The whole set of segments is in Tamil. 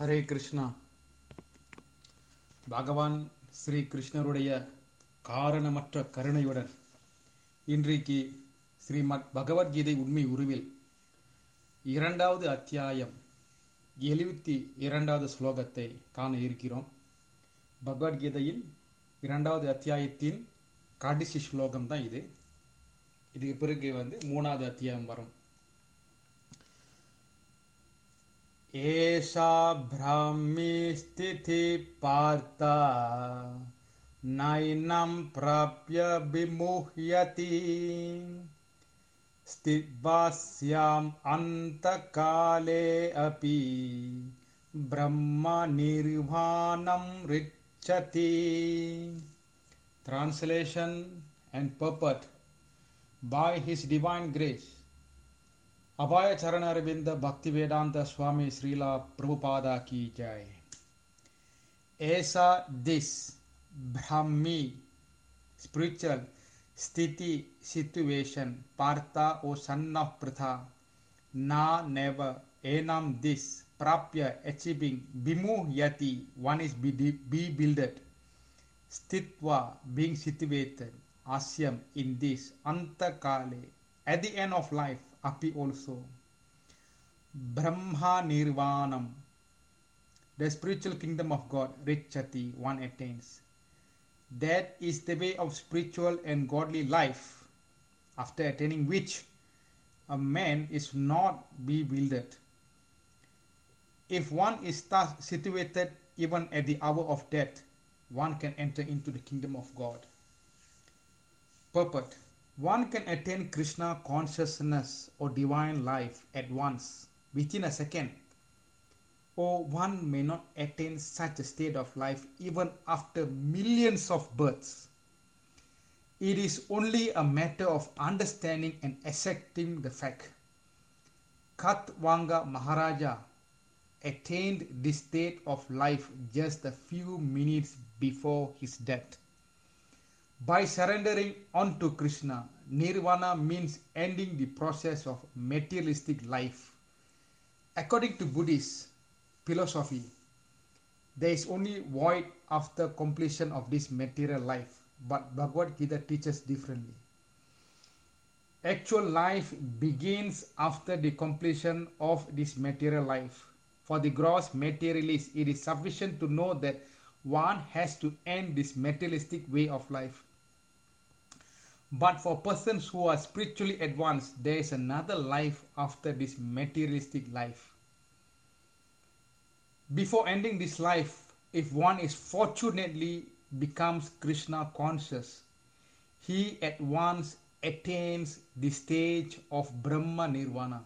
ஹரே கிருஷ்ணா பகவான் ஸ்ரீ கிருஷ்ணருடைய காரணமற்ற கருணையுடன் இன்றைக்கு ஸ்ரீமத் பகவத்கீதை உண்மை உருவில் இரண்டாவது அத்தியாயம் எழுபத்தி இரண்டாவது ஸ்லோகத்தை காண இருக்கிறோம் பகவத்கீதையின் இரண்டாவது அத்தியாயத்தின் கடைசி ஸ்லோகம் தான் இது இதுக்கு பிறகு வந்து மூணாவது அத்தியாயம் வரும் एषा ब्राह्मी स्थितिः पार्थ नैनं प्राप्य विमुह्यति स्थित्वास्याम् अन्तकाले अपि ब्रह्मनिर्वाणं रिच्छति Translation and purport by His Divine Grace अभय चरण अरविंद भक्ति वेदांत स्वामी श्रीला प्रभुपादा की जय ऐसा दिस ब्राह्मी स्पिरिचुअल स्थिति situation Partha o son of Pritha ना नेवर एनम दिस प्राप्य अचीविंग विमुह यति वन इज बी बिल्डेड स्थित्वा being situated asyam in this antakale at the end of life api also brahma nirvanam the spiritual kingdom of god richati one attains that is the way of spiritual and godly life after attaining which a man is not bewildered if one is thus situated even at the hour of death one can enter into the kingdom of god purport one can attain Krishna consciousness or divine life at once, within a second, or one may not attain such a state of life even after millions of births. It is only a matter of understanding and accepting the fact. Katwanga Maharaja attained this state of life just a few minutes before his death. By surrendering unto Krishna, Nirvana means ending the process of materialistic life. According to Buddhist philosophy, there is only void after completion of this material life, but Bhagavad Gita teaches differently. Actual life begins after the completion of this material life. For the gross materialist, it is sufficient to know that one has to end this materialistic way of life. But for persons who are spiritually advanced, there is another life after this materialistic life. Before ending this life, if one is fortunately becomes Krishna conscious, he at once attains the stage of Brahma Nirvana.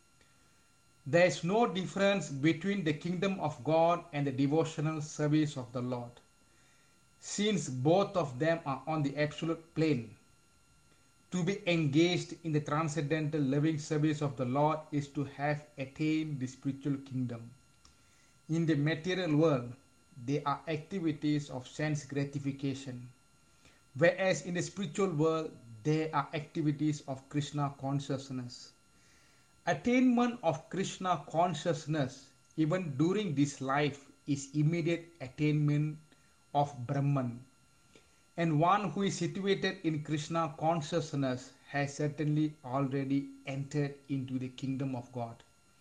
There is no difference between the kingdom of God and the devotional service of the Lord, since both of them are on the absolute plane. To be engaged in the transcendental living service of the Lord is to have attained the spiritual kingdom. In the material world, there are activities of sense gratification, whereas in the spiritual world, there are activities of Krishna consciousness. Attainment of Krishna consciousness, even during this life, is immediate attainment of Brahman and one who is situated in Krishna consciousness has certainly already entered into the kingdom of God.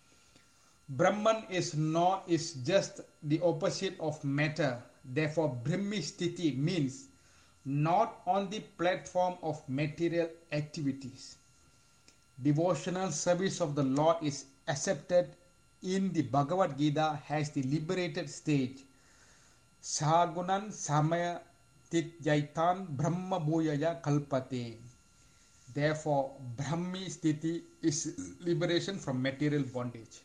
Brahman is not is just the opposite of matter. Therefore, Brahmistiti means not on the platform of material activities. Devotional service of the Lord is accepted in the Bhagavad Gita as the liberated stage. Sagunan Samaya Tityaitan Brahma Bhuyaya Kalpate. Therefore, Brahmi Sthiti is liberation from material bondage.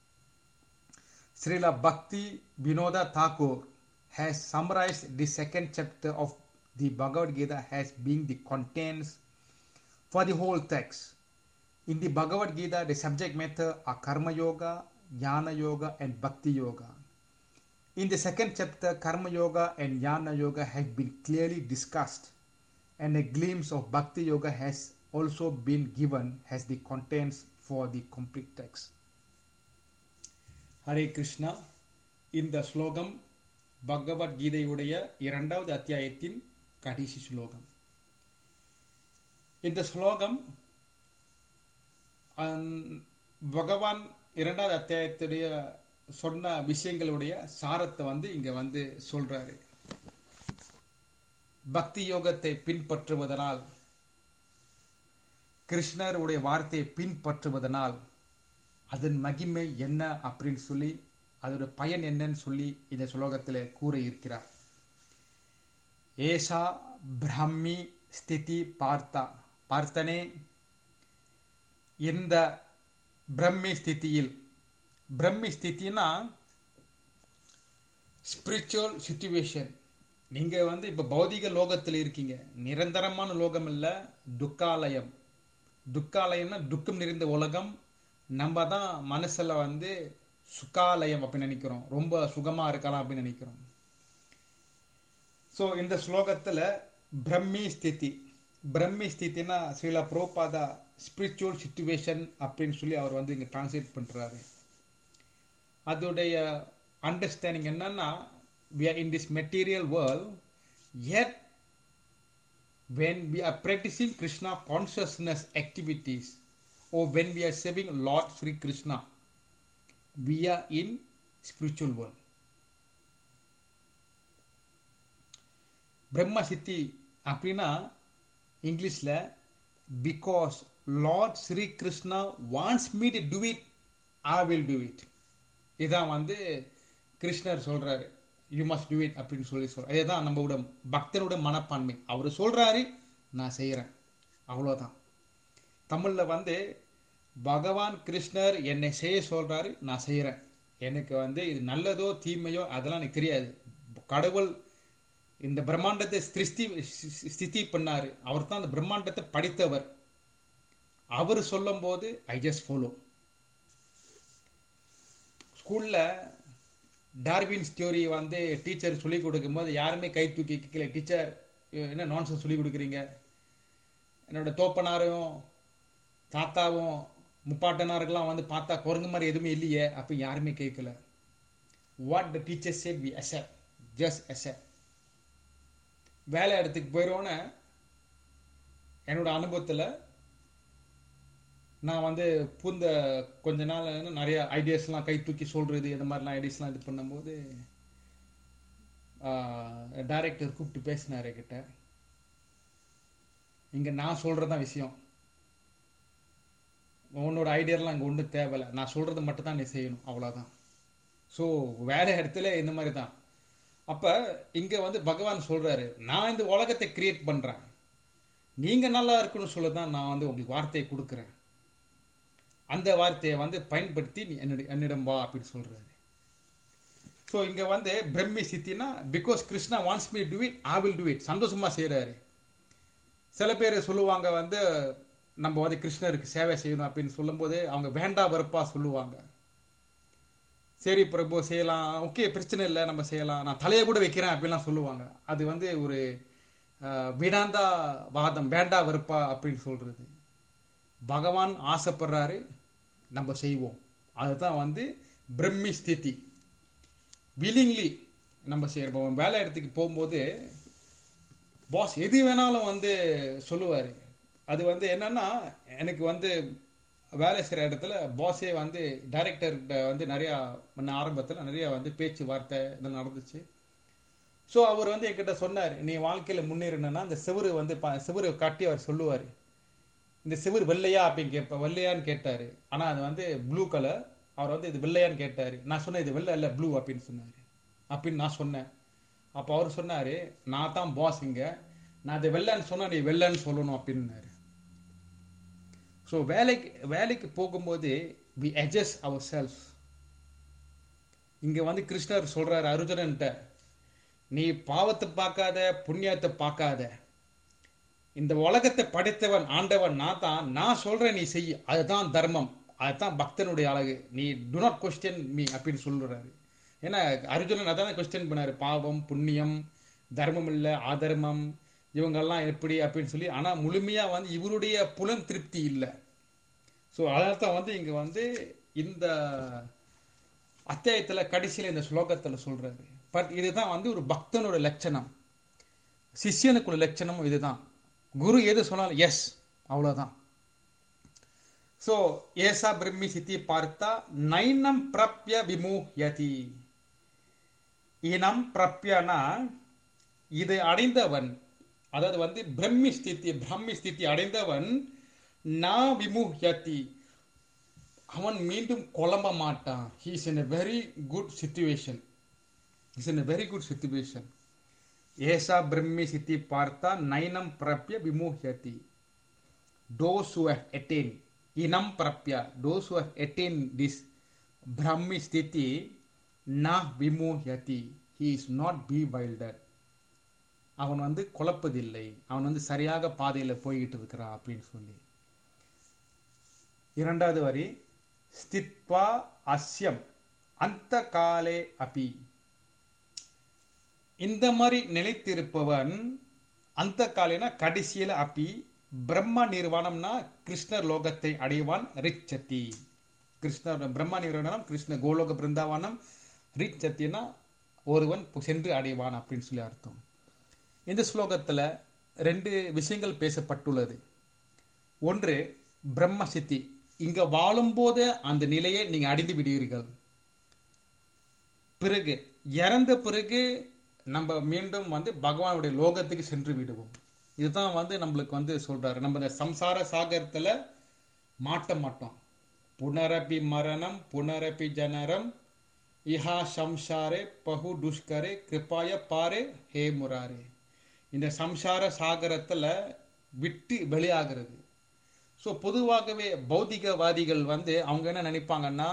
Srila Bhakti Vinoda Thakur has summarized the second chapter of the Bhagavad Gita as being the contents for the whole text. In the Bhagavad Gita, the subject matter are Karma Yoga, Jnana Yoga, and Bhakti Yoga. In the second chapter, Karma Yoga and Jnana Yoga have been clearly discussed, and a glimpse of Bhakti Yoga has also been given as the contents for the complete text. Hare Krishna. இந்த ஸ்லோகம் பகவத்கீதையுடைய இரண்டாவது அத்தியாயத்தின் கடைசி ஸ்லோகம் இந்த ஸ்லோகம் அஹ், பகவான் இரண்டாவது அத்தியாயத்துடைய சொன்ன விஷயங்களுடைய சாரத்தை வந்து இங்க வந்து சொல்றாரு பக்தி யோகத்தை பின்பற்றுவதனால் கிருஷ்ணருடைய வார்த்தையை பின்பற்றுவதனால் அதன் மகிமை என்ன அப்படின்னு சொல்லி அதோட பயன் என்னன்னு சொல்லி இந்த ஸ்லோகத்தில் கூற இருக்கிறார் ஏஷா பிரம்மி ஸ்திதி பார்த்தா பார்த்தனே இந்த பிரம்மி ஸ்திதியில் பிரம்மி ஸ்திதினா ஸ்பிரிச்சுவல் சுச்சுவேஷன் நீங்க வந்து இப்ப பௌதிக லோகத்தில் இருக்கீங்க நிரந்தரமான லோகம் இல்ல துக்காலயம் துக்காலயம்னா துக்கம் நிறைந்த உலகம் நம்ம தான் மனசுல வந்து சுகாலயம் அப்படின்னு நினைக்கிறோம் ரொம்ப சுகமா இருக்கலாம் அப்படின்னு நினைக்கிறோம் ஸோ இந்த ஸ்லோகத்துல பிரம்மி ஸ்திதி பிரம்மி ஸ்திதினா ஸ்ரீலா புரோபாதா ஸ்பிரிச்சுவல் சுச்சுவேஷன் அப்படின்னு சொல்லி அவர் வந்து இங்க டிரான்ஸ்லேட் பண்றாரு அதோடைய அண்டர்ஸ்டாண்டிங் என்னன்னா we are in this material world yet when we are practicing krishna consciousness activities or when we are serving lord sri krishna we are in spiritual world பிரம்ம சித்தி அப்படின்னா இங்கிலீஷ்ல because Lord Shri Krishna wants me to do it I will do it இதான் வந்து கிருஷ்ணர் சொல்றாரு யூ மஸ்ட் டூ இட் அப்படின்னு சொல்லி சொல்ற இதுதான் நம்மளோட பக்தனோட மனப்பான்மை அவர் சொல்றாரு நான் செய்யறேன் அவ்வளோதான் தமிழ்ல வந்து பகவான் கிருஷ்ணர் என்னை செய்ய சொல்றாரு நான் செய்யறேன் எனக்கு வந்து இது நல்லதோ தீமையோ அதெல்லாம் எனக்கு தெரியாது கடவுள் இந்த பிரம்மாண்டத்தை சிருஷ்டி ஸ்திதி பண்ணாரு அவர் தான் அந்த பிரம்மாண்டத்தை படித்தவர் அவர் சொல்லும் போது ஐ ஜஸ்ட் ஃபாலோ ஸ்கூல்ல டார்வின் ஸ்டோரி வந்து டீச்சர் சொல்லி கொடுக்கும்போது யாருமே கை தூக்கி கேட்கல டீச்சர் என்ன நான்சென்ஸ் சொல்லி கொடுக்குறீங்க என்னோட தோப்பனாரும் தாத்தாவும் முப்பாட்டனாருக்கெல்லாம் வந்து பார்த்தா குரங்கு மாதிரி எதுவுமே இல்லையே அப்போ யாருமே கேட்கல what the teacher said we accept just accept வேலை இடத்துக்கு போயிடுவோன்னு என்னோட அனுபவத்தில் நான் வந்து புந்த கொஞ்ச நாள் நிறைய ஐடியாஸ்லாம் கை தூக்கி சொல்றது இந்த மாதிரிலாம் ஐடியாஸ்லாம் இது பண்ணும்போது டைரக்டர் கூப்பிட்டு பேசினாரு கிட்ட இங்க நான் சொல்றதுதான் விஷயம் உன்னோட ஐடியாலாம் இங்கே ஒன்றும் தேவையில்லை நான் சொல்றது மட்டும் தான் நீ செய்யணும் அவ்வளோதான் ஸோ வேற இடத்துல இந்த மாதிரி தான் அப்ப இங்க வந்து பகவான் சொல்றாரு நான் இந்த உலகத்தை கிரியேட் பண்றேன் நீங்க நல்லா இருக்கணும்னு சொல்ல தான் நான் வந்து உங்களுக்கு வார்த்தையை கொடுக்குறேன் அந்த வார்த்தையை வந்து பயன்படுத்தி நீ என்னிட என்னிடம் வா அப்படின்னு சொல்றாரு ஸோ இங்க வந்து பிரம்மி சித்தினா because Krishna wants me do it I will do it சந்தோஷமா செய்யறாரு சில பேர் சொல்லுவாங்க வந்து நம்ம வந்து கிருஷ்ணருக்கு சேவை செய்யணும் அப்படின்னு சொல்லும்போது அவங்க வேண்டா வெறுப்பா சொல்லுவாங்க சரி பிரபு செய்யலாம் ஓகே பிரச்சனை இல்லை நம்ம செய்யலாம் நான் தலையை கூட வைக்கிறேன் அப்படின்லாம் சொல்லுவாங்க அது வந்து ஒரு விடாந்தா வாதம் வேண்டா வெறுப்பா அப்படின்னு சொல்றது பகவான் ஆசைப்படுறாரு நம்ம செய்வோம் அதுதான் வந்து பிரம்மி ஸ்திதி வில்லிங்லி நம்ம செய்யறோம் வேலை இடத்துக்கு போகும்போது பாஸ் எது வேணாலும் வந்து சொல்லுவார் அது வந்து என்னன்னா எனக்கு வந்து வேலை செய்கிற இடத்துல பாஸே வந்து டைரக்டர்கிட்ட வந்து நிறையா முன்ன ஆரம்பத்தில் நிறைய வந்து பேச்சுவார்த்தை இதெல்லாம் நடந்துச்சு ஸோ அவர் வந்து என்கிட்ட சொன்னார் நீ வாழ்க்கையில் முன்னேறணும்னா அந்த சிவரு வந்து சிவரு காட்டி அவர் சொல்லுவார் இந்த சிவர் வெள்ளையா அப்படின்னு கேட்ப வெள்ளையான்னு கேட்டாரு ஆனா அது வந்து ப்ளூ கலர் அவர் வந்து இது வெள்ளையான்னு கேட்டாரு நான் சொன்னேன் இது வெள்ளை இல்ல ப்ளூ அப்படின்னு சொன்னாரு அப்படின்னு நான் சொன்னேன் அப்போ அவர் சொன்னாரு நான் தான் பாஸ் இங்க நான் அது வெள்ளைன்னு சொன்னா நீ வெள்ளைன்னு சொல்லணும் அப்படின்னாரு ஸோ வேலைக்கு வேலைக்கு போகும்போது வி அட்ஜஸ்ட் அவர் செல்ஃப் இங்க வந்து கிருஷ்ணர் சொல்றாரு அர்ஜுனன்ட்ட நீ பாவத்தை பார்க்காத புண்ணியத்தை பார்க்காத இந்த உலகத்தை படைத்தவன் ஆண்டவன் நான் தான் நான் சொல்றேன் நீ செய் அதுதான் தர்மம் அதுதான் பக்தனுடைய அழகு நீ டு நாட் கொஸ்டின் மீ அப்படின்னு சொல்றாரு ஏன்னா அர்ஜுனன் அதான் கொஸ்டின் பண்ணாரு பாவம் புண்ணியம் தர்மம் இல்லை ஆதர்மம் இவங்கெல்லாம் எப்படி அப்படின்னு சொல்லி ஆனால் முழுமையா வந்து இவருடைய புலன் திருப்தி இல்லை ஸோ அதனால தான் வந்து இங்க வந்து இந்த அத்தியாயத்தில் கடைசியில் இந்த ஸ்லோகத்தில் சொல்றாரு பட் இதுதான் வந்து ஒரு பக்தனோட லட்சணம் சிஷ்யனுக்குள்ள லட்சணமும் இதுதான் குரு எது சொன்னாலும் எஸ் அவ்வளோதான் ஸோ ஏசா பிரம்மி சித்தி பார்த்தா நைனம் பிரப்ய விமுஹ்யதி இனம் பிரப்யனா இது அடைந்தவன் அதாவது வந்து பிரம்மி ஸ்திதி பிரம்மி ஸ்திதி அடைந்தவன் நா விமுஹ்யதி அவன் மீண்டும் குழம்ப மாட்டான் he's in a very good situation is in a very good situation ஏசா பிரம்மி சித்தி Partha நைனம் பிரப்ய விமுஹ்யதி those who have attained inam prapya those who have attained this brahmi sthiti na vimuhyati he is not bewildered அவன் வந்து குழப்பதில்லை அவன் வந்து சரியாக பாதையில் போய்கிட்டு இருக்கிறான் அப்படின்னு சொல்லி இரண்டாவது வரி ஸ்தித்வா அஸ்யம் அந்த காலே அபி இந்த மாதிரி நிலைத்திருப்பவன் அந்த காலினா கடைசியில அப்பி பிரம்ம நிர்வாணம்னா கிருஷ்ணர் லோகத்தை அடைவான் ரிச்சதி கிருஷ்ணர் பிரம்ம நிர்வாணம் கிருஷ்ண கோலோக பிருந்தாவனம் ரிச்சத்தினா ஒருவன் சென்று அடைவான் அப்படின்னு சொல்லி அர்த்தம் இந்த ஸ்லோகத்தில் ரெண்டு விஷயங்கள் பேசப்பட்டுள்ளது ஒன்று பிரம்ம சித்தி இங்க வாழும்போது அந்த நிலையை நீங்க அடைந்து விடுவீர்கள் பிறகு இறந்த பிறகு நம்ம மீண்டும் வந்து பகவானுடைய லோகத்துக்கு சென்று விடுவோம் இதுதான் வந்து நம்மளுக்கு வந்து சொல்றாரு நம்ம இந்த சம்சார சாகரத்துல மாட்ட மாட்டோம் புனரபி மரணம் புனரபி ஜனரம் இஹா சம்சாரே பகு துஷ்கரே கிருப்பாய பாரே ஹே முராரே இந்த சம்சார சாகரத்துல விட்டு வெளியாகிறது ஸோ பொதுவாகவே பௌதிகவாதிகள் வந்து அவங்க என்ன நினைப்பாங்கன்னா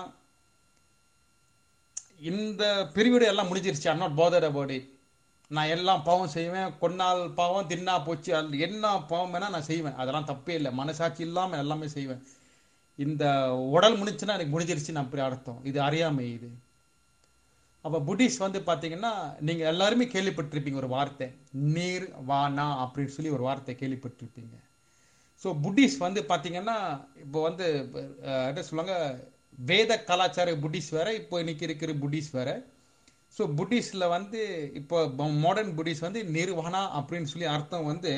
இந்த பிரிவிடு எல்லாம் முடிஞ்சிருச்சு I'm not bother about it நான் எல்லாம் பாவம் செய்வேன் கொன்னால் பாவம் தின்னா போச்சு அது என்ன பாவம் வேணால் நான் செய்வேன் அதெல்லாம் தப்பே இல்லை மனசாட்சி இல்லாமல் எல்லாமே செய்வேன் இந்த உடல் முடிஞ்சுன்னா எனக்கு முடிஞ்சிருச்சுன்னு அப்படி அர்த்தம் இது அறியாமை இது அப்போ புட்டிஸ் வந்து பார்த்தீங்கன்னா நீங்கள் எல்லாருமே கேள்விப்பட்டிருப்பீங்க ஒரு வார்த்தை நீர் வானா அப்படின்னு சொல்லி ஒரு வார்த்தை கேள்விப்பட்டிருப்பீங்க ஸோ புட்டிஸ் வந்து பார்த்தீங்கன்னா இப்போ வந்து என்ன சொல்லுவாங்க வேத கலாச்சார புட்டிஸ் வேற இப்போ இன்னைக்கு இருக்கிற புட்டிஸ் வேற ஸோ புட்டிஸில் வந்து இப்போ மாடர்ன் புட்டிஸ் வந்து நிர்வாணா அப்படின்னு சொல்லி அர்த்தம் வந்து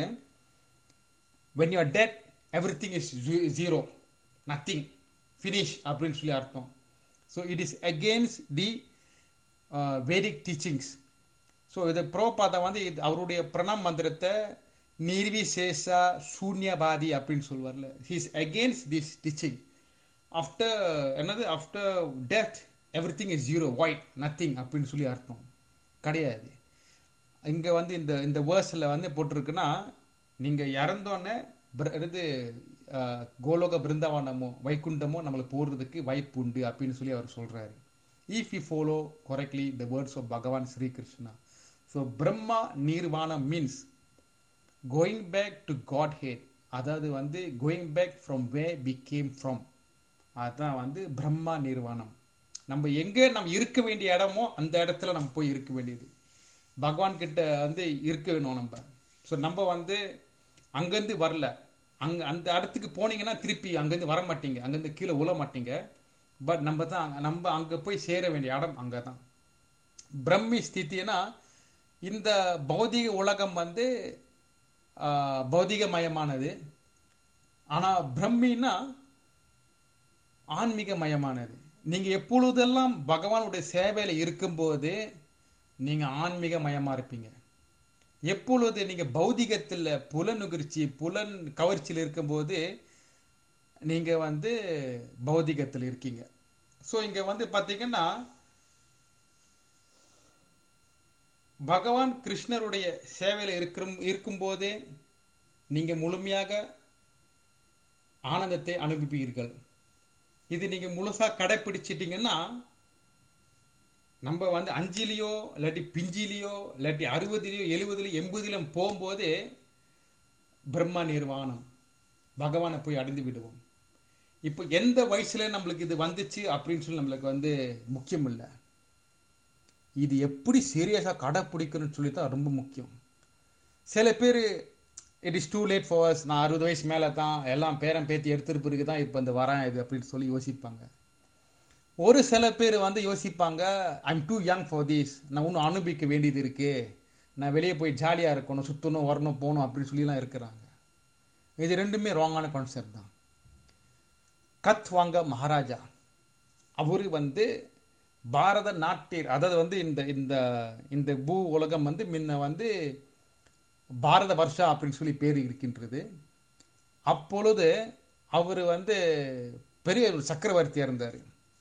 when you dead everything is zero nothing finish அப்படின்னு சொல்லி அர்த்தம் so it is against the Vedic teachings so இது ப்ரோபாதா வந்து இது அவருடைய பிரணம் மந்திரத்தை நிர்விசேஷா சூன்யபாதி அப்படின்னு சொல்லுவார்ல he's against this teaching after என்னது after death everything is zero void nothing அப்படின்னு சொல்லி அர்த்தம் கிடையாது இங்கே வந்து இந்த இந்த வேர்ஸில் வந்து போட்டிருக்குன்னா நீங்கள் இறந்தோன்னே இது கோலோக பிருந்தாவனமோ வைகுண்டமோ நம்மளுக்கு போடுறதுக்கு வாய்ப்பு உண்டு அப்படின்னு சொல்லி அவர் சொல்கிறாரு if you follow correctly the words of Bhagavan Shri Krishna so பிரம்மா நீர்வாணம் means going back to Godhead அதாவது வந்து going back from where we came from அதுதான் வந்து பிரம்மா நிர்வாணம் நம்ம எங்கே நம்ம இருக்க வேண்டிய இடமோ அந்த இடத்துல நம்ம போய் இருக்க வேண்டியது பகவான் கிட்ட வந்து இருக்க வேணும் நம்ம ஸோ நம்ம வந்து அங்கேருந்து வரல அங்கே அந்த இடத்துக்கு போனீங்கன்னா திருப்பி அங்கேருந்து வர மாட்டீங்க அங்கேருந்து கீழே உழ மாட்டீங்க பட் நம்ம தான் நம்ம அங்கே போய் சேர வேண்டிய இடம் அங்கே தான் பிரம்மி ஸ்தித்தினா இந்த பௌதிக உலகம் வந்து பௌதிகமயமானது ஆனால் பிரம்மின்னா ஆன்மீகமயமானது நீங்க எப்பொழுதெல்லாம் பகவானுடைய சேவையில இருக்கும்போது நீங்க ஆன்மீகமயமா இருப்பீங்க எப்பொழுது நீங்க பௌதிகத்தில் புலனுகிர்ச்சி புலன் கவர்ச்சியில் இருக்கும்போது நீங்க வந்து பௌதிகத்தில் இருக்கீங்க ஸோ இங்க வந்து பார்த்தீங்கன்னா பகவான் கிருஷ்ணருடைய சேவையில் இருக்கிற இருக்கும்போதே நீங்க முழுமையாக ஆனந்தத்தை அனுபவிப்பீர்கள் இது நீங்க முழுசா கடைப்பிடிச்சிட்டீங்கன்னா நம்ம வந்து அஞ்சிலையோ இல்லாட்டி பிஞ்சிலையோ இல்லாட்டி அறுபதுலையோ எழுபதுலையோ எண்பதுலையும் போகும்போது பிரம்ம நிர்வாணம் பகவானை போய் அடைந்து விடுவோம் இப்போ எந்த வயசுல நம்மளுக்கு இது வந்துச்சு அப்படின்னு சொல்லி நம்மளுக்கு வந்து முக்கியம் இல்லை இது எப்படி சீரியஸாக கடைப்பிடிக்கணும்னு சொல்லி தான் ரொம்ப முக்கியம் சில பேர் it is too late for us நான் அறுபது வயசு மேலே தான் எல்லாம் பேரன் பேத்தி எடுத்துட்டு பிறகு தான் இப்போ இந்த வரேன் இது அப்படின்னு சொல்லி யோசிப்பாங்க ஒரு சில பேர் வந்து யோசிப்பாங்க I'm too young for this நான் இன்னும் அனுபவிக்க வேண்டியது இருக்கு நான் வெளியே போய் ஜாலியாக இருக்கணும் சுற்றணும் வரணும் போகணும் அப்படின்னு சொல்லிலாம் இருக்கிறாங்க இது ரெண்டுமே ராங்கான கான்செப்ட் தான் கத்வாங்க மகாராஜா அவரு வந்து பாரத நாட்டில் அதாவது வந்து இந்த இந்த இந்த பூ உலகம் வந்து முன்ன வந்து பாரத வருஷா அப்படின்னு சொல்லி பேர் இருக்கின்றது அப்பொழுது அவர் வந்து பெரிய ஒரு சக்கரவர்த்தியாக இருந்தார்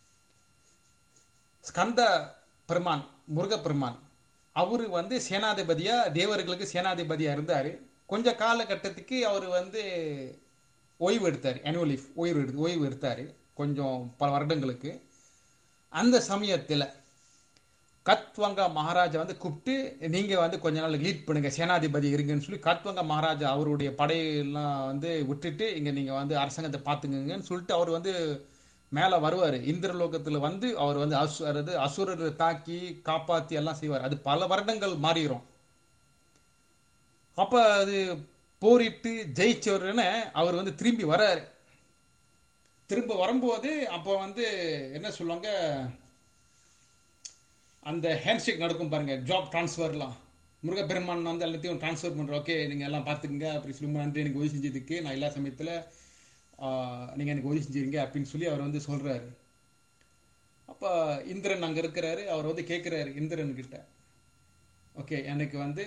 ஸ்கந்த பெருமான் முருக பெருமான் அவர் வந்து சேனாதிபதியா தேவர்களுக்கு சேனாதிபதியா இருந்தார் கொஞ்ச காலகட்டத்துக்கு அவர் வந்து ஓய்வு எடுத்தார் annual leave ஓய்வு எடுத்து ஓய்வு எடுத்தார் கொஞ்சம் பல வருடங்களுக்கு அந்த சமயத்தில் கத்வங்க மகாராஜா வந்து கூப்பிட்டு நீங்கள் வந்து கொஞ்ச நாள் லீட் பண்ணுங்க சேனாதிபதி இருங்கன்னு சொல்லி கத்வங்க மகாராஜா அவருடைய படையெல்லாம் வந்து விட்டுட்டு இங்கே நீங்கள் வந்து அரசாங்கத்தை பார்த்துங்கன்னு சொல்லிட்டு அவர் வந்து மேலே வருவார் இந்திரலோகத்தில் வந்து அவர் வந்து அசு அதாவது அசுரரை தாக்கி காப்பாற்றி எல்லாம் செய்வார் அது பல வருடங்கள் மாறிடும் அப்போ அது போரிட்டு ஜெயிச்சவருன்னு அவர் வந்து திரும்பி வராரு திரும்ப வரும்போது அப்போ வந்து என்ன சொல்லுவாங்க அந்த ஹேண்ட்ஷேக் நடக்கும் பாருங்க ஜாப் ட்ரான்ஸ்ஃபர்லாம் முருகப்பெருமான் வந்து எல்லாத்தையும் ட்ரான்ஸ்ஃபர் பண்ணுறோம் ஓகே நீங்கள் எல்லாம் பார்த்துக்குங்க அப்படி சொல்லி ரொம்ப நன்றி எனக்கு உதவி செஞ்சதுக்கு நான் எல்லா சமயத்தில் நீங்கள் எனக்கு உதவி செஞ்சிருங்க அப்படின்னு சொல்லி அவர் வந்து சொல்கிறாரு அப்போ இந்திரன் அங்கே இருக்கிறாரு அவர் வந்து கேட்குறாரு இந்திரன் கிட்ட ஓகே எனக்கு வந்து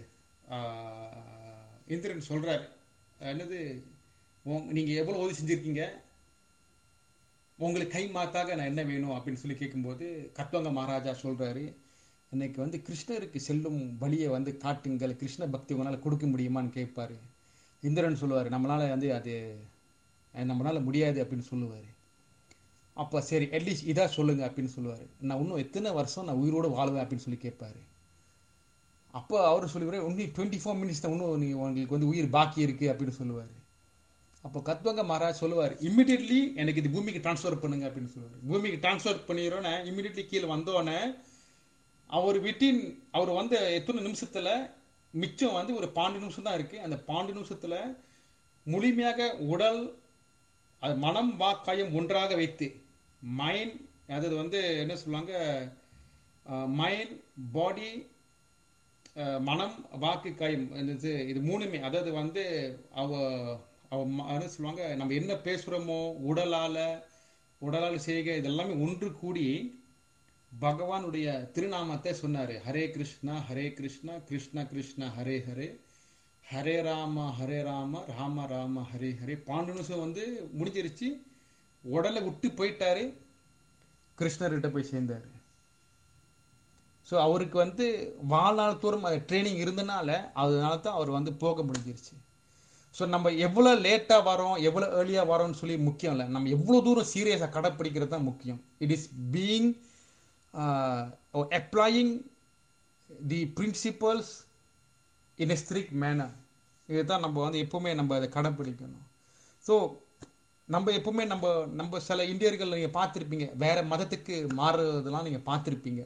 ஆஹ், இந்திரன் சொல்கிறாரு என்னது நீங்கள் எவ்வளோ உதவி செஞ்சுருக்கீங்க உங்களுக்கு கை மாத்தாக நான் என்ன வேணும் அப்படின்னு சொல்லி கேட்கும்போது கத்வங்க மகாராஜா சொல்றாரு இன்னைக்கு வந்து கிருஷ்ணருக்கு செல்லும் வழியை வந்து காட்டுங்கள் கிருஷ்ண பக்தி உங்களால் கொடுக்க முடியுமான்னு கேட்பாரு இந்திரன் சொல்லுவார் நம்மளால வந்து அது அஹ், நம்மளால முடியாது அப்படின்னு சொல்லுவார் அப்போ சரி அட்லீஸ்ட் இதா சொல்லுங்க அப்படின்னு சொல்லுவார் நான் இன்னும் எத்தனை வருஷம் நான் உயிரோடு வாழுவேன் அப்படின்னு சொல்லி கேட்பாரு அப்போ அவர் சொல்லுவார் இன்னும் டுவெண்ட்டி ஃபோர் மினிட்ஸ் தான் இன்னும் நீ உங்களுக்கு வந்து உயிர் பாக்கி இருக்கு அப்படின்னு சொல்லுவார் அப்போ கத்வங்க மகாராஜ் சொல்லுவார் இம்மிடியட்லி எனக்கு இது பூமிக்கு ட்ரான்ஸ்ஃபர் பண்ணுங்க அப்படின்னு சொல்லுவார் பூமிக்கு ட்ரான்ஸ்ஃபர் பண்ணிடுறோன்னே இம்மிடியட்லி கீழே வந்தோடனே அவர் விட்டின் அவர் வந்து எத்தனை நிமிஷத்துல மிச்சம் வந்து ஒரு பாண்டு நிமிஷம் தான் இருக்கு அந்த பாண்டு நிமிஷத்துல முழுமையாக உடல் அது மனம் வாக்காயம் ஒன்றாக வைத்து மைண்ட் அதாவது வந்து என்ன சொல்லுவாங்க மைண்ட் பாடி மனம் வாக்கு காயம் இது இது மூணுமே அதாவது வந்து அவ அவ ம- என்ன சொல்லுவாங்க நம்ம என்ன பேசுகிறோமோ உடலால உடலால் செய்க இதெல்லாமே ஒன்று கூடி பகவானுடைய திருநாமத்தை சொன்னாரு ஹரே கிருஷ்ணா ஹரே கிருஷ்ணா கிருஷ்ணா கிருஷ்ணா ஹரே ஹரே ஹரே ராம ஹரே ராம ராம ராம ஹரே ஹரே பாண்டு நிமிஷம் வந்து முடிஞ்சிருச்சு உடலை விட்டு போயிட்டாரு கிருஷ்ணர்கிட்ட போய் சேர்ந்தாரு ஸோ அவருக்கு வந்து வாழ்நாள் தூரம் ட்ரைனிங் இருந்தனால அதனால தான் அவர் வந்து போக முடிஞ்சிருச்சு ஸோ நம்ம எவ்வளோ லேட்டாக வரோம் எவ்வளோ ஏர்லியாக வரோம்னு சொல்லி முக்கியம் இல்லை நம்ம எவ்வளோ தூரம் சீரியஸாக கடைப்பிடிக்கிறது தான் முக்கியம் it is being applying the principles in a strict manner இதுதான் நம்ம வந்து எப்பவுமே நம்ம அதை கடைப்பிடிக்கணும் ஸோ நம்ம எப்பவுமே நம்ம நம்ம சில இந்தியர்கள் நீங்கள் பார்த்துருப்பீங்க வேற மதத்துக்கு மாறுறதெல்லாம் நீங்கள் பார்த்துருப்பீங்க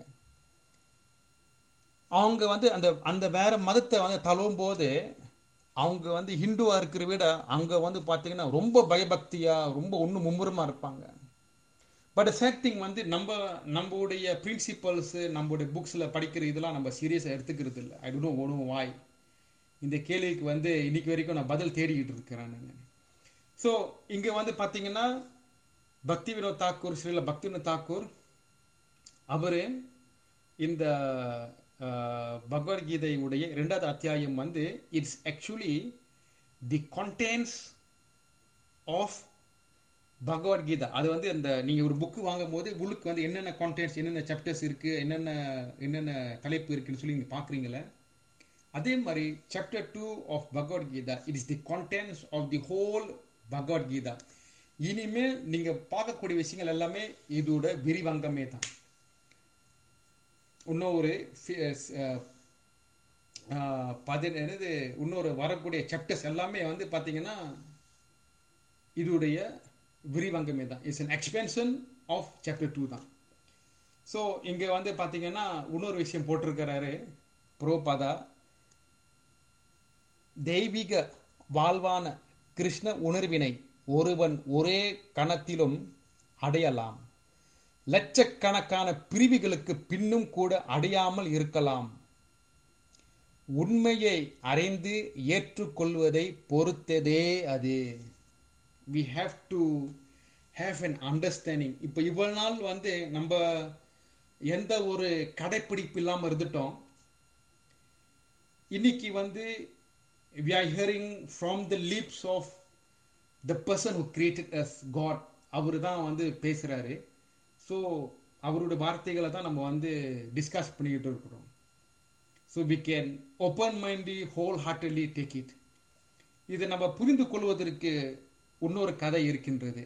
அவங்க வந்து அந்த அந்த வேற மதத்தை வந்து தழுவும் போது அவங்க வந்து ஹிந்துவா இருக்கிற விட அங்க வந்து பாத்தீங்கன்னா ரொம்ப பயபக்தியா ரொம்ப ஒன்றும் மும்முரமா இருப்பாங்க பட் சேக்டிங் வந்து நம்ம நம்மளுடைய பிரின்சிபல்ஸ் நம்மளுடைய புக்ஸ்ல படிக்கிற இதெல்லாம் நம்ம சீரியஸா எடுத்துக்கிறது இல்லை ஐ டோன்ட் நோ வாய் இந்த கேள்விக்கு வந்து இன்னைக்கு வரைக்கும் நான் பதில் தேடிக்கிட்டு இருக்கிறேன் நான் ஸோ இங்க வந்து பாத்தீங்கன்னா பக்தி வினோத் தாக்கூர் ஸ்ரீல பக்தி வினோத் தாக்கூர் அவரு இந்த அஹ், பகவத்கீதையுடைய இரண்டாவது அத்தியாயம் வந்து it's actually the contents of Bhagavad Gita அது வந்து அந்த நீங்க ஒரு புக்கு வாங்கும் போது உள்ளுக்கு வந்து என்னென்ன கான்டென்ட்ஸ் என்னென்ன சாப்டர்ஸ் இருக்கு என்னென்ன என்னென்ன தலைப்பு இருக்குன்னு சொல்லி நீங்க பாக்குறீங்களே அதே மாதிரி chapter two of Bhagavad Gita it is the contents of the whole Bhagavad Gita இனிமேல் நீங்க பார்க்கக்கூடிய விஷயங்கள் எல்லாமே இதோட விரிவாங்கமே தான் இன்னொரு ஃபி- அஹ், ஆஹ், பதினெனது இன்னொரு வரக்கூடிய சாப்டர்ஸ் எல்லாமே வந்து பார்த்தீங்கன்னா இதோடைய விரிவாங்கமே தான் it's an expansion of chapter two தான் ஸோ இங்கே வந்து பார்த்தீங்கன்னா இன்னொரு விஷயம் போட்டிருக்கிறாரு புரோபாதா தெய்வீக வாழ்வான கிருஷ்ண உணர்வினை ஒருவன் ஒரே கணத்திலும் அடையலாம் லட்சக்கணக்கான பிரிவுகளுக்கு பின்னும் கூட அடையாமல் இருக்கலாம் உண்மையை அறிந்து ஏற்றுக்கொள்வதை பொறுத்ததே அது we have to have an understanding இப்போ இவ்வளவு நாள் வந்து நம்ம எந்த ஒரு கடைப்பிடிப்பு இல்லாமல் இருந்துட்டோம் இன்னைக்கு வந்து we are hearing from the lips of the person who created us God அவர் தான் வந்து பேசுகிறாரு ஸோ அவருடைய வார்த்தைகளை தான் நம்ம வந்து டிஸ்கஸ் பண்ணிக்கிட்டு இருக்கிறோம் so we can open mindly wholeheartedly take it இதை நம்ம புரிந்து கொள்வதற்கு இன்னொரு கதை இருக்கின்றது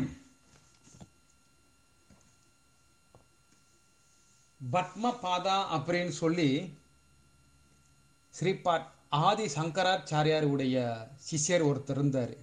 பத்ம பாதா அப்படின்னு சொல்லி ஸ்ரீபாட் ஆதி சங்கராச்சாரியாருடைய சிஷ்யர் ஒருத்தர் இருந்தார்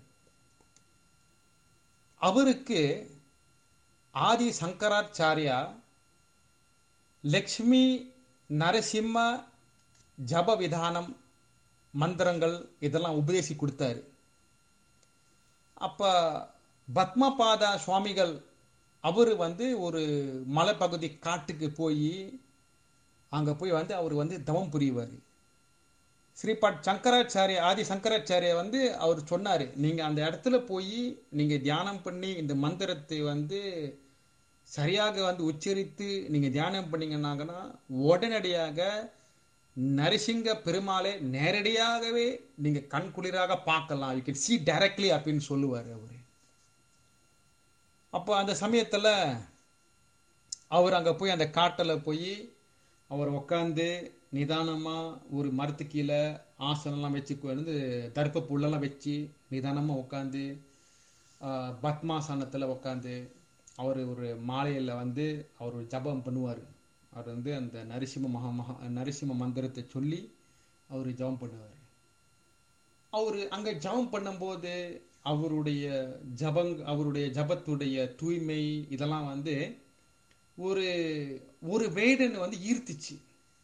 அவருக்கு ஆதி சங்கராச்சாரியா லக்ஷ்மி நரசிம்ம ஜப விதானம் மந்திரங்கள் இதெல்லாம் உபதேசி கொடுத்தாரு அப்போ பத்மபாதா சுவாமிகள் அவர் வந்து ஒரு மலைப்பகுதி காட்டுக்கு போய் அங்கே போய் வந்து அவர் வந்து தவம் புரிவார் ஸ்ரீபாட் சங்கராச்சாரிய ஆதி சங்கராச்சாரிய வந்து அவர் சொன்னார் நீங்கள் அந்த இடத்துல போய் நீங்கள் தியானம் பண்ணி இந்த மந்திரத்தை வந்து சரியாக வந்து உச்சரித்து நீங்கள் தியானம் பண்ணீங்கன்னாங்கன்னா உடனடியாக நரசிங்க பெருமாளை நேரடியாகவே நீங்கள் கண் குளிராக பார்க்கலாம் யூ கேன் சி டைரக்ட்லி அப்படின்னு சொல்லுவார் அவர் அப்போ அந்த சமயத்தில் அவர் அங்கே போய் அந்த காட்டில் போய் அவர் உட்காந்து நிதானமாக ஒரு மரத்து கீழே ஆசனம்லாம் வச்சு வந்து தர்ப்ப புல்லெல்லாம் வச்சு நிதானமாக உட்காந்து பத்மாசனத்தில் உட்காந்து அவர் ஒரு மாலையில் வந்து அவர் ஜபம் பண்ணுவார் அவர் வந்து அந்த நரசிம்ம மகா மகா நரசிம்ம மந்திரத்தை சொல்லி அவர் ஜபம் பண்ணுவார் அவர் அங்கே ஜபம் பண்ணும்போது அவருடைய ஜபங் அவருடைய ஜபத்துடைய தூய்மை இதெல்லாம் வந்து ஒரு ஒரு வேடன் வந்து ஈர்த்துச்சு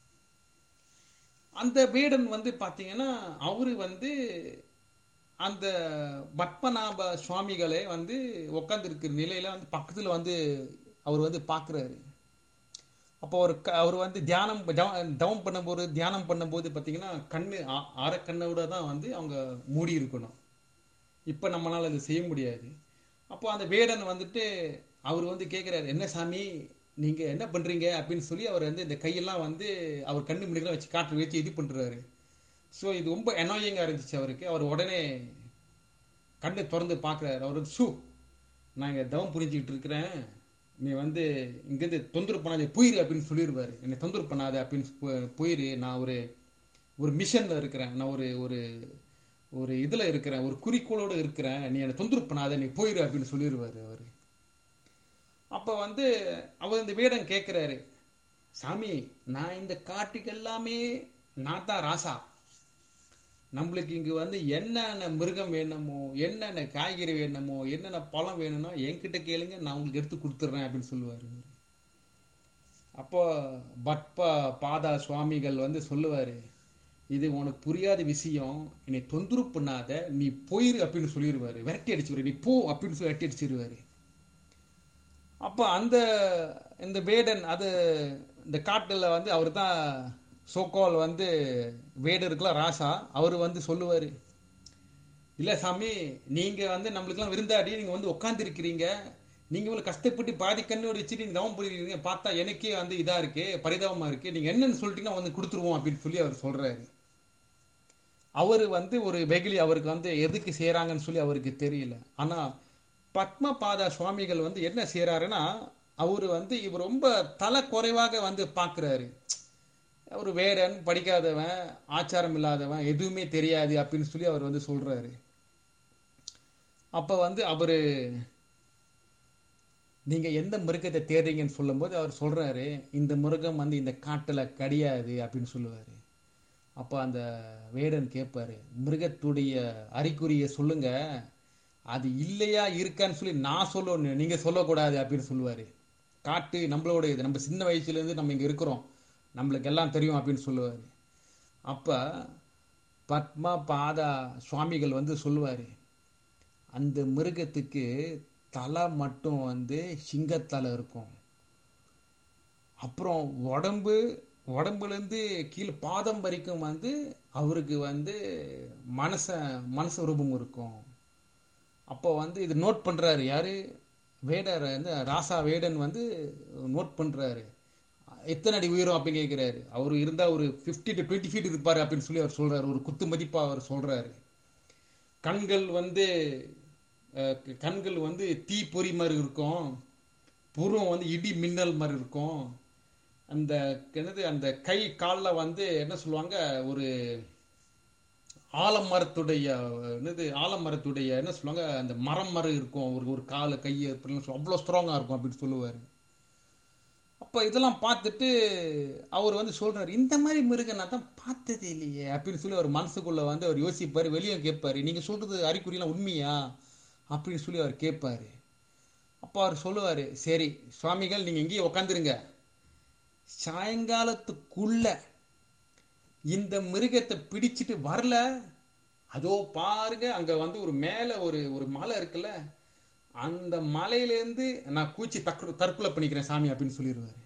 அந்த வேடன் வந்து பார்த்தீங்கன்னா அவரு வந்து அந்த பத்மநாப சுவாமிகளே வந்து உட்காந்துருக்கிற நிலையில வந்து பக்கத்தில் வந்து அவர் வந்து பார்க்குறாரு அப்போ அவர் க அவர் வந்து தியானம் தவம் பண்ணும்போது தியானம் பண்ணும்போது பார்த்தீங்கன்னா கண்ணு ஆற கண்ணோட தான் வந்து அவங்க மூடி இருக்கணும் இப்போ நம்மளால் அது செய்ய முடியாது அப்போ அந்த வேடன் வந்துட்டு அவர் வந்து கேட்குறாரு என்ன சாமி நீங்கள் என்ன பண்ணுறீங்க அப்படின்னு சொல்லி அவர் வந்து இந்த கையெல்லாம் வந்து அவர் கண்ணு முன்னாடி வச்சு காற்று வச்சு இது பண்ணுறாரு ஸோ இது ரொம்ப அனாயிங்காக இருந்துச்சு அவருக்கு அவர் உடனே கண்ணை திறந்து பார்க்குறாரு அவர் வந்து ஷூ நான் இங்கே தவம் புரிஞ்சுக்கிட்டு இருக்கிறேன் நீ வந்து இங்கேருந்து தொந்தரவு பண்ணாத போயிரு அப்படின்னு சொல்லிடுவார் என்னை தொந்தரவு பண்ணாத அப்படின்னு போயிரு நான் ஒரு ஒரு மிஷனில் இருக்கிறேன் நான் ஒரு ஒரு ஒரு இதில் இருக்கிறேன் ஒரு குறிக்கோளோடு இருக்கிறேன் நீ என்னை தொந்தரவு பண்ணாத நீ போயிரு அப்படின்னு சொல்லிடுவார் அவர் அப்போ வந்து அவர் இந்த வேடம் கேட்குறாரு சாமி நான் இந்த காட்டுக்கு எல்லாமே நான் தான் ராசா நம்மளுக்கு இங்கே வந்து என்னென்ன மிருகம் வேணுமோ என்னென்ன காய்கறி வேணுமோ என்னென்ன பழம் வேணுமோ என்கிட்ட கேளுங்க நான் உங்களுக்கு எடுத்து கொடுத்துட்றேன் அப்படின்னு சொல்லுவார் அப்போ பட்ப பாதா சுவாமிகள் வந்து சொல்லுவார் இது உனக்கு புரியாத விஷயம் என்னை தொந்தரவு பண்ணாத நீ போயிரு அப்படின்னு சொல்லிடுவாரு விரட்டி அடிச்சுருவாரு நீ போ அப்படின்னு சொல்லி விரட்டி அடிச்சிருவாரு அப்போ அந்த இந்த வேடன் அது இந்த காட்டில் வந்து அவர் தான் சோகோல் வந்து வேடருக்குலாம் ராசா அவர் வந்து சொல்லுவார் இல்லை சாமி நீங்கள் வந்து நம்மளுக்கெல்லாம் விருந்தாடி நீங்கள் வந்து உட்காந்துருக்கிறீங்க நீங்கள் இவ்வளோ கஷ்டப்பட்டு பாதி கண்ணோடு வச்சுட்டு நீங்கள் தவம் புரியுறீங்க பார்த்தா எனக்கே வந்து இதாக இருக்குது பரிதாபமாக இருக்குது நீங்கள் என்னென்னு சொல்லிட்டீங்கன்னா வந்து கொடுத்துருவோம் அப்படின்னு சொல்லி அவர் சொல்கிறாரு அவர் வந்து ஒரு வெகுளி அவருக்கு வந்து எதுக்கு செய்கிறாங்கன்னு சொல்லி அவருக்கு தெரியல ஆனால் பத்மபாத சுவாமிகள் வந்து என்ன செய்கிறாருன்னா அவர் வந்து இவர் ரொம்ப தலை குறைவாக வந்து பார்க்குறாரு அவர் வேடன் படிக்காதவன் ஆச்சாரம் இல்லாதவன் எதுவுமே தெரியாது அப்படின்னு சொல்லி அவர் வந்து சொல்கிறாரு அப்போ வந்து அவர் நீங்கள் எந்த மிருகத்தை தேடுறீங்கன்னு சொல்லும்போது அவர் சொல்கிறாரு இந்த மிருகம் வந்து இந்த காட்டில் கிடையாது அப்படின்னு சொல்லுவார் அப்போ அந்த வேடன் கேட்பாரு மிருகத்துடைய அறிகுறியை சொல்லுங்க அது இல்லையா இருக்கான்னு சொல்லி நான் சொல்லணும் நீங்கள் சொல்லக்கூடாது அப்படின்னு சொல்லுவார் காட்டு நம்மளோட இது நம்ம சின்ன வயசுலேருந்து நம்ம இங்கே இருக்கிறோம் நம்மளுக்கு எல்லாம் தெரியும் அப்படின்னு சொல்லுவார் அப்போ பத்மா பாதா சுவாமிகள் வந்து சொல்லுவார் அந்த மிருகத்துக்கு தலை மட்டும் வந்து சிங்கத்தலை இருக்கும் அப்புறம் உடம்பு உடம்புலேருந்து கீழே பாதம் வரைக்கும் வந்து அவருக்கு வந்து மனச மனச ரூபம் இருக்கும் அப்போ வந்து இது நோட் பண்றாரு யாரு வேடர் வந்து ராசா வேடன் வந்து நோட் பண்றாரு எத்தனை அடி உயரம் அப்படின்னு கேட்கிறாரு அவர் இருந்தா ஒரு 50 டு டுவெண்ட்டி ஃபீட் இருப்பாரு அப்படின்னு சொல்லி அவர் சொல்றாரு ஒரு குத்து மதிப்பா அவர் சொல்றாரு கண்கள் வந்து அஹ், கண்கள் வந்து தீ பொறி மாதிரி இருக்கும் புருவம் வந்து இடி மின்னல் மாதிரி இருக்கும் அந்த என்னது அந்த கை காலில் வந்து என்ன சொல்லுவாங்க ஒரு ஆலமரத்துடைய என்னது ஆலமரத்துடைய என்ன சொல்லுவாங்க அந்த மரம் மரம் இருக்கும் ஒரு ஒரு காலு கை அப்படின்னு சொல்லி அவ்வளோ ஸ்ட்ராங்காக இருக்கும் அப்படின்னு சொல்லுவார் அப்போ இதெல்லாம் பார்த்துட்டு அவர் வந்து சொல்றாரு இந்த மாதிரி மிருகம் நான் தான் பார்த்ததே இல்லையே அப்படின்னு சொல்லி அவர் மனசுக்குள்ள வந்து அவர் யோசிப்பார் வெளியே கேட்பாரு நீங்க சொல்றது அறிகுறிலாம் உண்மையா அப்படின்னு சொல்லி அவர் கேட்பாரு அப்போ அவர் சொல்லுவாரு சரி சுவாமிகள் நீங்க இங்கேயே உட்காந்துருங்க சாயங்காலத்துக்குள்ள இந்த மிருகத்தை பிடிச்சிட்டு வரல அதோ பாருங்க அங்க வந்து ஒரு மேல ஒரு ஒரு மலை இருக்குல்ல அந்த மலையிலேருந்து நான் கூச்சி தற்கொலை தற்கொலை பண்ணிக்கிறேன் சாமி அப்படின்னு சொல்லிடுவாரு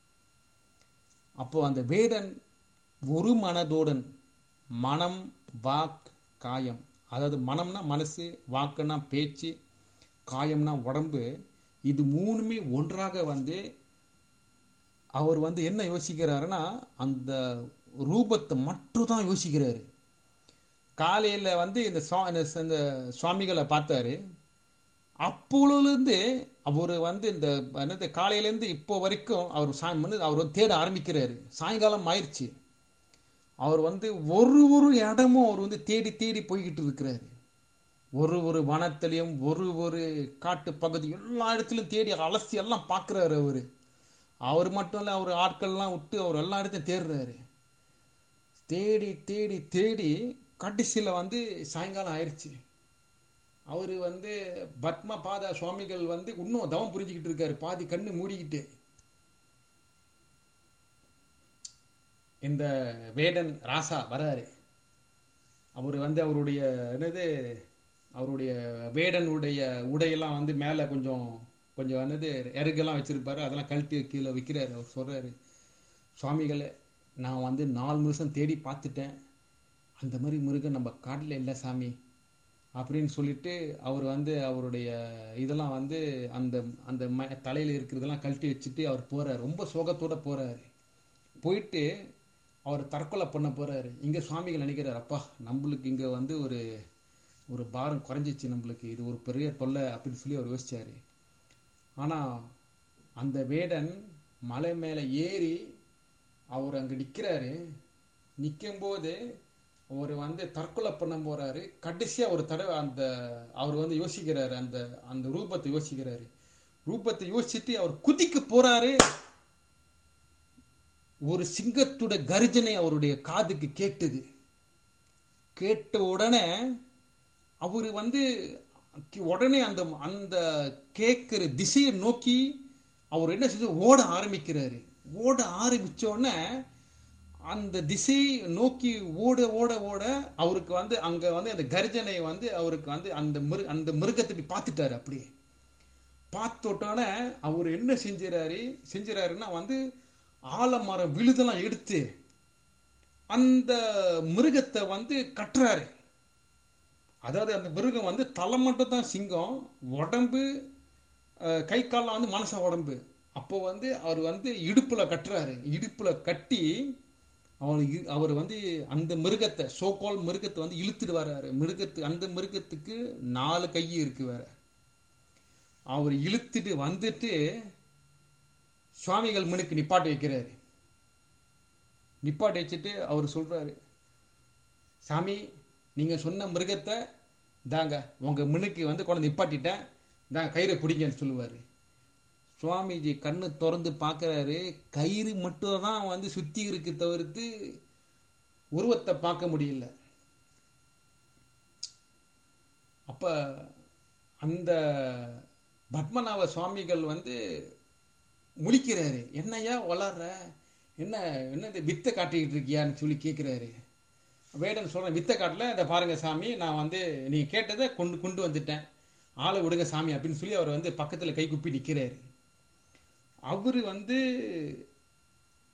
அப்போ அந்த வேடன் ஒரு மனதோடன் மனம் வாக் காயம் அதாவது மனம்னா மனசு வாக்குன்னா பேச்சு காயம்னா உடம்பு இது மூணுமே ஒன்றாக வந்து அவர் வந்து என்ன யோசிக்கிறாருன்னா அந்த ரூபத்தை மட்டும் தான் யோசிக்கிறாரு காலையில வந்து இந்த சுவா- இந்த ச- இந்த சுவாமிகளை பார்த்தாரு அப்பொழுதுலேருந்து அவர் வந்து இந்த என்னது காலையிலேருந்து இப்போ வரைக்கும் அவர் சா வந்து அவர் வந்து தேட ஆரம்பிக்கிறாரு சாயங்காலம் ஆயிடுச்சு அவர் வந்து ஒரு ஒரு இடமும் அவர் வந்து தேடி தேடி போய்கிட்டு இருக்கிறாரு ஒரு ஒரு வனத்திலையும் ஒரு ஒரு காட்டு பகுதி எல்லா இடத்துலையும் தேடி அலசி எல்லாம் பார்க்குறாரு அவரு அவர் மட்டும் இல்லை அவர் ஆட்கள்லாம் விட்டு அவர் எல்லா இடத்தையும் தேடுறாரு தேடி தேடி தேடி கடைசியில் வந்து சாயங்காலம் ஆயிடுச்சு அவர் வந்து பத்மபாத சுவாமிகள் வந்து இன்னும் தவம் புரிஞ்சுக்கிட்டு இருக்காரு பாதி கண்ணு மூடிக்கிட்டு இந்த வேடன் ராசா வராரு அவர் வந்து அவருடைய என்னது அவருடைய வேடனுடைய உடையெல்லாம் வந்து மேலே கொஞ்சம் கொஞ்சம் என்னது இறகெல்லாம் வச்சிருப்பாரு அதெல்லாம் கழட்டி கீழே வைக்கிறாரு அவர் சொல்றாரு சுவாமிகளே நான் வந்து நாலு நிமிஷம் தேடி பார்த்துட்டேன் அந்த மாதிரி முருகன் நம்ம காட்டில் இல்லை சாமி அப்படின்னு சொல்லிட்டு அவர் வந்து அவருடைய இதெல்லாம் வந்து அந்த அந்த ம தலையில் இருக்கிறதெல்லாம் கழட்டி வச்சுட்டு அவர் போறாரு ரொம்ப சோகத்தோட போறாரு போயிட்டு அவர் தற்கொலை பண்ண போறாரு இங்க சுவாமிகள் நினைக்கிறார் அப்பா நம்மளுக்கு இங்க வந்து ஒரு ஒரு பாரம் குறைஞ்சிச்சு நம்மளுக்கு இது ஒரு பெரிய தொல்லை அப்படின்னு சொல்லி அவர் யோசிச்சாரு ஆனா அந்த வேடன் மலை மேல ஏறி அவர் அங்க நிக்கிறாரு நிக்கும்போது அவர் வந்து தற்கொலை பண்ண போறாரு கடைசியா ஒரு தடவை அந்த அவர் வந்து யோசிக்கிறாரு அந்த அந்த ரூபத்தை யோசிக்கிறாரு ரூபத்தை யோசிச்சுட்டு அவர் குதிக்க போறாரு ஒரு சிங்கத்தோட கர்ஜனை அவருடைய காதுக்கு கேட்டது கேட்ட உடனே அவர் வந்து உடனே அந்த அந்த கேட்கிற திசையை நோக்கி அவர் என்ன செஞ்சு ஓட ஆரம்பிக்கிறாரு ஓட ஆரம்பிச்ச உடனே அந்த திசையை நோக்கி ஓட ஓட ஓட அவருக்கு வந்து அங்க வந்து அந்த கர்ஜனை வந்து அவருக்கு வந்து அந்த மிரு அந்த மிருகத்தை போய் பார்த்துட்டாரு அப்படியே பார்த்துட்டோன்னே அவர் என்ன செஞ்சுறாரு செஞ்சுறாருன்னா வந்து ஆலமரம் விழுதெல்லாம் எடுத்து அந்த மிருகத்தை வந்து கட்டுறாரு அதாவது அந்த மிருகம் வந்து தலை மட்டும் தான் சிங்கம் உடம்பு அஹ், கை கால்லாம் வந்து மனச உடம்பு அப்போ வந்து அவர் வந்து இடுப்புல கட்டுறாரு இடுப்புல கட்டி அவர் இ- அவர் வந்து அந்த மிருகத்தை சோகால் மிருகத்தை வந்து இழுத்துட்டு வர்றாரு மிருகத்து அந்த மிருகத்துக்கு நாலு கை இருக்கு வேற அவர் இழுத்துட்டு வந்துட்டு சுவாமிகள் முனுக்கு நிப்பாட்டி வைக்கிறாரு நிப்பாட்டி வச்சுட்டு அவர் சொல்றாரு சாமி நீங்க சொன்ன மிருகத்தை தாங்க உங்க முன்னுக்கு வந்து கொண்டு நிப்பாட்டிட்டேன் தாங்க கயிறை பிடிங்கன்னு சொல்லுவாரு சுவாமிஜி கண்ணு திறந்து பார்க்கறாரு கயிறு மட்டும் தான் வந்து சுத்தி இருக்கு தவிர்த்து உருவத்தை பார்க்க முடியல அப்ப அந்த பத்மநாப சுவாமிகள் வந்து முழிக்கிறாரு என்னய்யா வளர்ற என்ன என்னது வித்தை காட்டிக்கிட்டு இருக்கியான்னு சொல்லி கேட்குறாரு வேடன் சொல்றேன் வித்தை காட்டல இதை பாருங்க சாமி நான் வந்து நீங்க கேட்டதை கொண்டு கொண்டு வந்துட்டேன் ஆளை விடுங்க சாமி அப்படின்னு சொல்லி அவர் வந்து பக்கத்துல கை குப்பி நிக்கிறாரு அவரு வந்து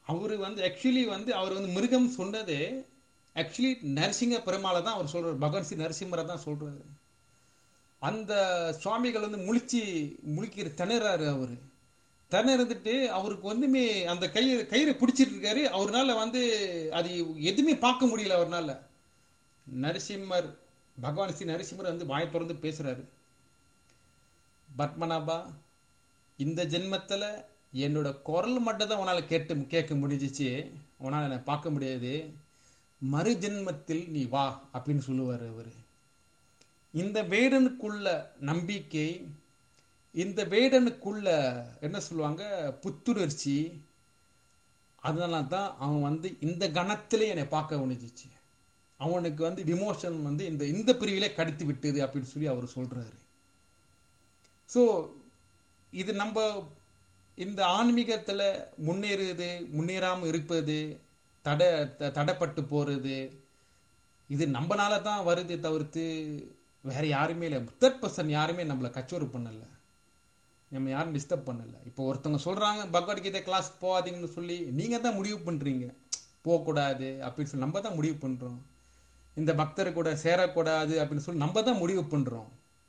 அவர் வந்து ஆக்சுவலி வந்து அவர் வந்து மிருகம் சொன்னது ஆக்சுவலி நரசிங்க பெருமாளை தான் அவர் சொல்றாரு பகவான் ஸ்ரீ நரசிம்மரை தான் சொல்றாரு அந்த சுவாமிகள் வந்து முழிச்சு முழிக்கிற திணறாரு அவரு திணறந்துட்டு அவருக்கு வந்துமே அந்த கயிறு கயிறை பிடிச்சிட்டு இருக்காரு அவர்னால வந்து அது எதுவுமே பார்க்க முடியல அவர்னால நரசிம்மர் பகவான் ஸ்ரீ நரசிம்மர் வந்து வாயை திறந்து பேசுறாரு பத்மநாபா இந்த ஜென்மத்துல என்னோட குரல் மட்டும் தான் உன்னால கேட்டு கேட்க முடிஞ்சிச்சு உன்னால என்னை பார்க்க முடியாது மறு ஜென்மத்தில் நீ வா அப்படின்னு சொல்லுவார் அவர் இந்த வேடனுக்குள்ள நம்பிக்கை இந்த வேடனுக்குள்ள என்ன சொல்லுவாங்க புத்துணர்ச்சி அதனால தான் அவன் வந்து இந்த கணத்திலே என்னை பார்க்க முடிஞ்சிச்சு அவனுக்கு வந்து விமோசன் வந்து இந்த இந்த பிரிவிலே கடித்து விட்டது அப்படின்னு சொல்லி அவர் சொல்றாரு ஸோ இது நம்ம இந்த ஆன்மீகத்தில் முன்னேறுது முன்னேறாமல் இருப்பது தடை த- தடைப்பட்டு போகிறது இது நம்மனால தான் வருது தவிர்த்து வேற யாருமே இல்லை தேர்ட் பர்சன் யாருமே நம்மளை கச்சோறு பண்ணலை நம்ம யாரும் டிஸ்டர்ப் பண்ணல இப்போ ஒருத்தவங்க சொல்றாங்க பகவத்கீதை கிளாஸ் போகாதீங்கன்னு சொல்லி நீங்க தான் முடிவு பண்றீங்க போகக்கூடாது அப்படின்னு சொல்லி நம்ம தான் முடிவு பண்றோம் இந்த பக்தர் கூட சேரக்கூடாது அப்படின்னு சொல்லி நம்ம தான் முடிவு பண்றோம்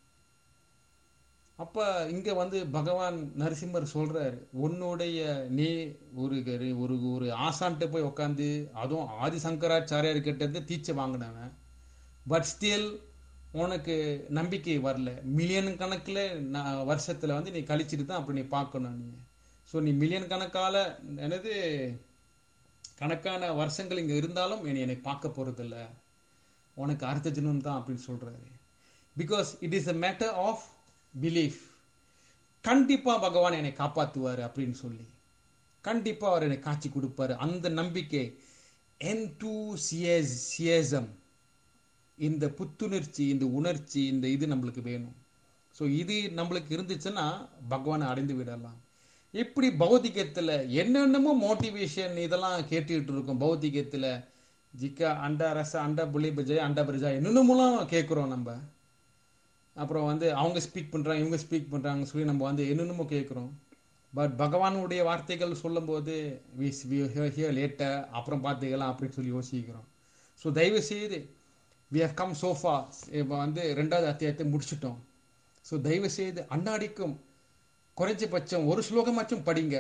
அப்ப இங்க வந்து பகவான் நரசிம்மர் சொல்றாரு உன்னுடைய நீ ஒரு ஒரு ஒரு ஆசான்ட்டு போய் உட்காந்து அதுவும் ஆதிசங்கராச்சாரியார் கிட்ட இருந்து தீட்சை வாங்கினவன் பட் ஸ்டில் உனக்கு நம்பிக்கை வரல மில்லியன் கணக்கில் நான் வருஷத்தில் வந்து நீ கழிச்சிட்டு தான் அப்படி நீ பார்க்கணும் நீ ஸோ நீ மில்லியன் கணக்கால என்னது கணக்கான வருஷங்கள் இங்கே இருந்தாலும் என்னை என்னை பார்க்க போகிறதில்ல உனக்கு அடுத்த ஜென்மம் தான் அப்படின்னு சொல்கிறாரு because it is a matter of belief கண்டிப்பாக பகவான் என்னை காப்பாற்றுவார் அப்படின்னு சொல்லி கண்டிப்பாக அவர் என்னை காட்சி கொடுப்பாரு அந்த நம்பிக்கை enthusiasm இந்த புத்துணர்ச்சி இந்த உணர்ச்சி இந்த இது நம்மளுக்கு வேணும் ஸோ இது நம்மளுக்கு இருந்துச்சுன்னா பகவானை அடைந்து விடலாம் எப்படி பௌதிகத்தில் என்னென்னமோ மோட்டிவேஷன் இதெல்லாம் கேட்டுக்கிட்டு இருக்கோம் பௌதிகத்தில் ஜிக்கா அண்டா ரச அண்டா புலி பஜாய் அண்டா பிரஜா என்னென்னமோலாம் கேட்குறோம் நம்ம அப்புறம் வந்து அவங்க ஸ்பீக் பண்ணுறாங்க இவங்க ஸ்பீக் பண்ணுறாங்க சொல்லி நம்ம வந்து என்னென்னமோ கேட்குறோம் பட் பகவானுடைய வார்த்தைகள் சொல்லும்போது வி ஹியர் லேட்டர் அப்புறம் பார்த்துக்கலாம் அப்படின்னு சொல்லி யோசிக்கிறோம் ஸோ தயவு செய்து வி ஹவ் கம் சோஃபா இப்போ வந்து ரெண்டாவது அத்தியாயத்தை முடிச்சிட்டோம் ஸோ தயவு செய்து அன்னாடிக்கும் குறைஞ்சபட்சம் ஒரு ஸ்லோகமாச்சும் படிங்க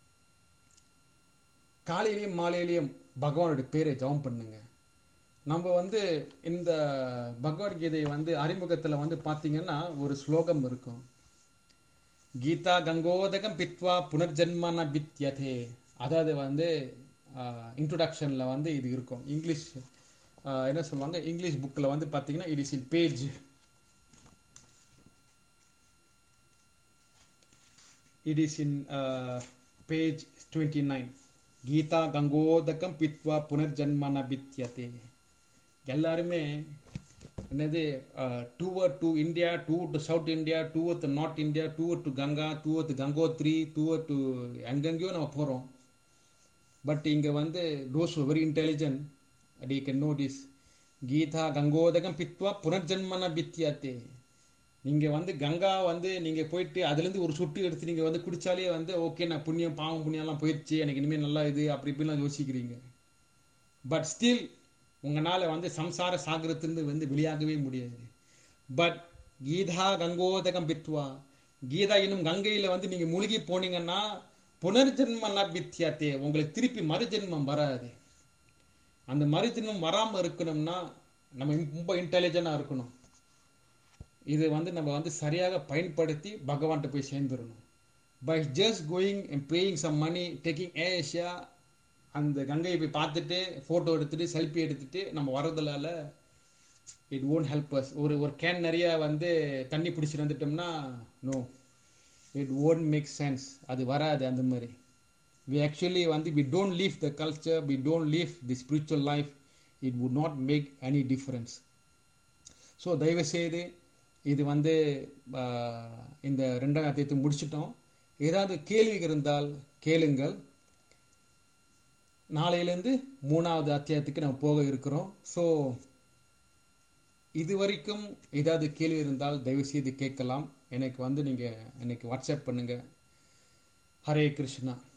காலையிலையும் மாலையிலையும் பகவானுடைய பேரை ஜெபம் பண்ணுங்க நம்ம வந்து இந்த பகவத்கீதை வந்து அறிமுகத்தில் வந்து பார்த்தீங்கன்னா ஒரு ஸ்லோகம் இருக்கும் கீதா கங்கோதகம் பித்வா புனர்ஜன்மன வித்யதே அதாவது வந்து இன்ட்ரொடக்ஷனில் வந்து இது இருக்கும் இங்கிலீஷ் ஆஹ், என்ன சொல்லுவாங்க இங்கிலீஷ் புக்கில் வந்து பார்த்தீங்கன்னா it is in page it is in page twenty nine கீதா கங்கோதகம் பித்வா புனர்ஜன்மன வித்யதே எல்லாருமே என்னது tour to India to to South India tour to North India tour to Ganga tour to Gangotri tour to எங்கெங்கேயோ நம்ம போகிறோம் பட் இங்கே வந்து those very intelligent they can know this கீதா கங்கோதகம் பித்வா புனர்ஜன்மன வித்யாத்தே நீங்கள் வந்து கங்கா வந்து நீங்கள் போயிட்டு அதுலேருந்து ஒரு சொட்டு எடுத்து நீங்கள் வந்து குடிச்சாலே வந்து ஓகே நான் புண்ணியம் பாவம் புண்ணியம்லாம் போயிடுச்சு எனக்கு இனிமேல் நல்லா இது அப்படி இப்படிலாம் யோசிக்கிறீங்க பட் ஸ்டில் உங்களால் வந்து சம்சார சாகரத்திலிருந்து வந்து வெளியாகவே முடியாது பட் கீதா கங்கோதகம் பித்வா கீதா என்னும் கங்கையில் வந்து நீங்கள் மூழ்கி போனீங்கன்னா புனர்ஜென்ம ந வித்யாத்தே உங்களுக்கு திருப்பி மறுஜென்மம் வராது அந்த மறுஜென்மம் வராமல் இருக்கணும்னா நம்ம ரொம்ப இன்டெலிஜென்ட்டாக இருக்கணும் இது வந்து நம்ம வந்து சரியாக பயன்படுத்தி பகவான்கிட்ட போய் சேர்ந்துடணும் by just going and paying some money taking ஏஷியா அந்த கங்கையை போய் பார்த்துட்டு ஃபோட்டோ எடுத்துட்டு செல்ஃபி எடுத்துட்டு நம்ம வர்றதுனால இட் ஓன்ட் ஹெல்ப் அஸ் ஒரு ஒரு கேன் நிறைய வந்து தண்ணி பிடிச்சிட்டு வந்துட்டோம்னா no it won't make sense அது வராது அந்த மாதிரி வி ஆக்சுவலி வந்து we don't leave the culture we don't leave the spiritual life it would not make any difference so தயவுசெய்து இது வந்து ஆஹ், இந்த ரெண்டாம் அத்தியத்தை முடிச்சிட்டோம் ஏதாவது கேள்வி இருந்தால் கேளுங்கள் நாளையிலேருந்து மூணாவது அத்தியாயத்துக்கு நம்ம போக இருக்கிறோம் ஸோ இது வரைக்கும் ஏதாவது கேள்வி இருந்தால் தயவு செய்து கேட்கலாம் எனக்கு வந்து நீங்கள் எனக்கு வாட்ஸ்அப் பண்ணுங்கள் ஹரே கிருஷ்ணா